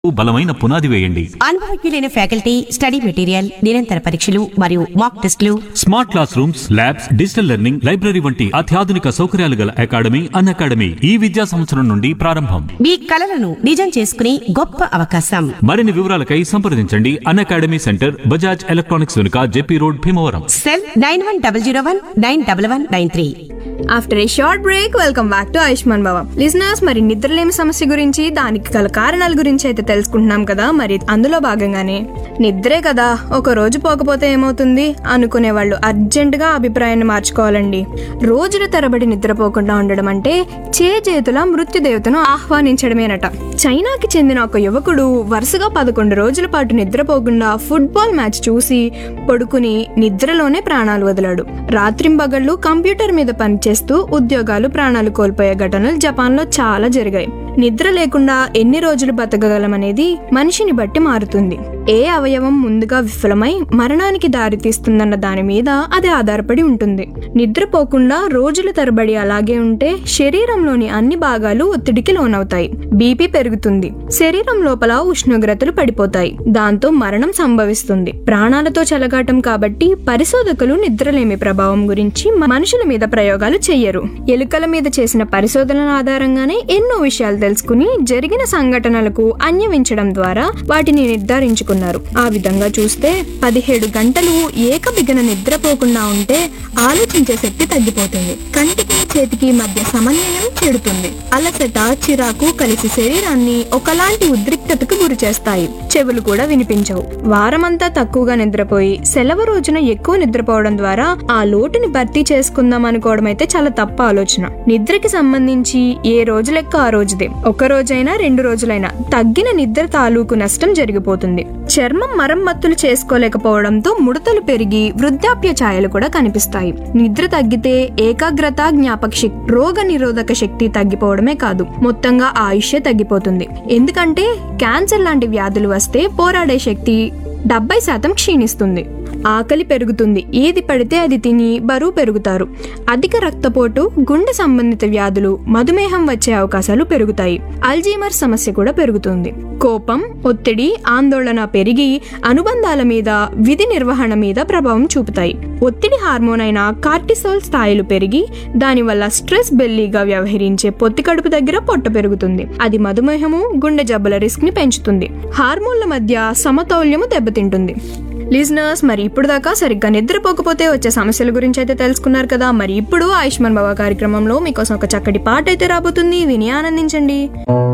బలమైన పునాది వేయండి అనుభవజ్ఞులైన ఫ్యాకల్టీ స్టడీ మెటీరియల్ నిరంతర పరీక్షలు మరియు మాక్ టెస్టులు smart class rooms labs digital learning library వంటి అత్యాధునిక సౌకర్యాలు గల అకాడమీ అన్ అకాడమీ ఈ విద్యా సంవత్సరం నుండి ప్రారంభం మీ కలలను నిజం చేసుకునే గొప్ప అవకాశం మరిన్ని వివరాలకై సంప్రదించండి Unacademy centre Bajaj electronics వెనుక JP road Bhimavaram cell nine one double zero one nine double one nine three after a short break welcome back to Ayushman Baba listeners మరి నిద్రలేమి సమస్య గురించి దానికి గల కారణాల గురించి అయితే తెలుసుకుంటున్నాం కదా మరి అందులో భాగంగానే నిద్రే కదా ఒక రోజు పోకపోతే ఏమవుతుంది అనుకునే వాళ్ళు అర్జెంట్ గా అభిప్రాయాన్ని మార్చుకోవాలండి రోజుల తరబడి నిద్రపోకుండా ఉండడం అంటే చేజేతుల మృత్యుదేవతను ఆహ్వానించడమేనట చైనాకి చెందిన ఒక యువకుడు వరుసగా పదకొండు రోజుల పాటు నిద్రపోకుండా ఫుట్బాల్ మ్యాచ్ చూసి పడుకుని నిద్రలోనే ప్రాణాలు వదిలాడు రాత్రింబగళ్ళు కంప్యూటర్ మీద పనిచేస్తూ ఉద్యోగాలు ప్రాణాలు కోల్పోయే ఘటనలు జపాన్లో చాలా జరిగాయి నిద్ర లేకుండా ఎన్ని రోజులు బతకగలమనేది మనిషిని బట్టి మారుతుంది ఏ అవయవం ముందుగా విఫలమై మరణానికి దారితీస్తుందన్న దాని మీద అది ఆధారపడి ఉంటుంది నిద్రపోకుండా రోజుల తరబడి అలాగే ఉంటే శరీరంలోని అన్ని భాగాలు ఒత్తిడికి లోనవుతాయి బీపీ పెరుగుతుంది శరీరం లోపల ఉష్ణోగ్రతలు పడిపోతాయి దాంతో మరణం సంభవిస్తుంది ప్రాణాలతో చెలగాటం కాబట్టి పరిశోధకులు నిద్రలేమి ప్రభావం గురించి మనుషుల మీద ప్రయోగాలు చెయ్యరు ఎలుకల మీద చేసిన పరిశోధనల ఆధారంగానే ఎన్నో విషయాలు తెలుసుకుని జరిగిన సంఘటనలకు అన్యవించడం ద్వారా వాటిని నిర్ధారించుకున్నారు ఆ విధంగా చూస్తే పదిహేడు గంటలు ఏకబిగన నిద్రపోకుండా ఉంటే ఆలోచించే శక్తి తగ్గిపోతుంది కంటికి చేతికి మధ్య సమన్వయం చెడుతుంది అలసట చిరాకు కలిసి శరీరాన్ని ఒకలాంటి ఉద్రిక్తతకు గురి చేస్తాయి చెవులు కూడా వినిపించవు వారమంతా తక్కువగా నిద్రపోయి సెలవు రోజున ఎక్కువ నిద్రపోవడం ద్వారా ఆ లోటుని భర్తీ చేసుకుందాం అనుకోవడం అయితే చాలా తప్ప ఆలోచన నిద్రకి సంబంధించి ఏ రోజు లెక్క ఆ రోజుదే ఒక రోజైనా రెండు రోజులైనా తగ్గిన నిద్ర తాలూకు నష్టం జరిగిపోతుంది చర్మం మరమ్మతులు చేసుకోలేకపోవడంతో ముడతలు పెరిగి వృద్ధాప్య ఛాయలు కూడా కనిపిస్తాయి నిద్ర తగ్గితే ఏకాగ్రత జ్ఞాపక శక్తి రోగ నిరోధక శక్తి తగ్గిపోవడమే కాదు మొత్తంగా ఆయుష్య తగ్గిపోతుంది ఎందుకంటే క్యాన్సర్ లాంటి వ్యాధులు వస్తే పోరాడే శక్తి డెబ్బై శాతం క్షీణిస్తుంది ఆకలి పెరుగుతుంది ఏది పడితే అది తిని బరువు పెరుగుతారు అధిక రక్తపోటు గుండె సంబంధిత వ్యాధులు మధుమేహం వచ్చే అవకాశాలు పెరుగుతాయి అల్జీమర్ సమస్య కూడా పెరుగుతుంది కోపం ఒత్తిడి ఆందోళన పెరిగి అనుబంధాల మీద విధి నిర్వహణ మీద ప్రభావం చూపుతాయి ఒత్తిడి హార్మోన్ అయిన కార్టిసోల్ స్థాయిలు పెరిగి దానివల్ల స్ట్రెస్ బెల్లీగా వ్యవహరించే పొత్తి కడుపు దగ్గర పొట్ట పెరుగుతుంది అది మధుమేహము గుండె జబ్బుల రిస్క్ ని పెంచుతుంది హార్మోన్ల మధ్య సమతౌల్యము దెబ్బతింటుంది లిజనర్స్ మరి ఇప్పుడు దాకా సరిగ్గా నిద్రపోకపోతే వచ్చే సమస్యల గురించి అయితే తెలుసుకున్నారు కదా మరి ఇప్పుడు ఆయుష్మాన్ బాబా కార్యక్రమంలో మీకోసం ఒక చక్కటి పాట అయితే రాబోతుంది విని ఆనందించండి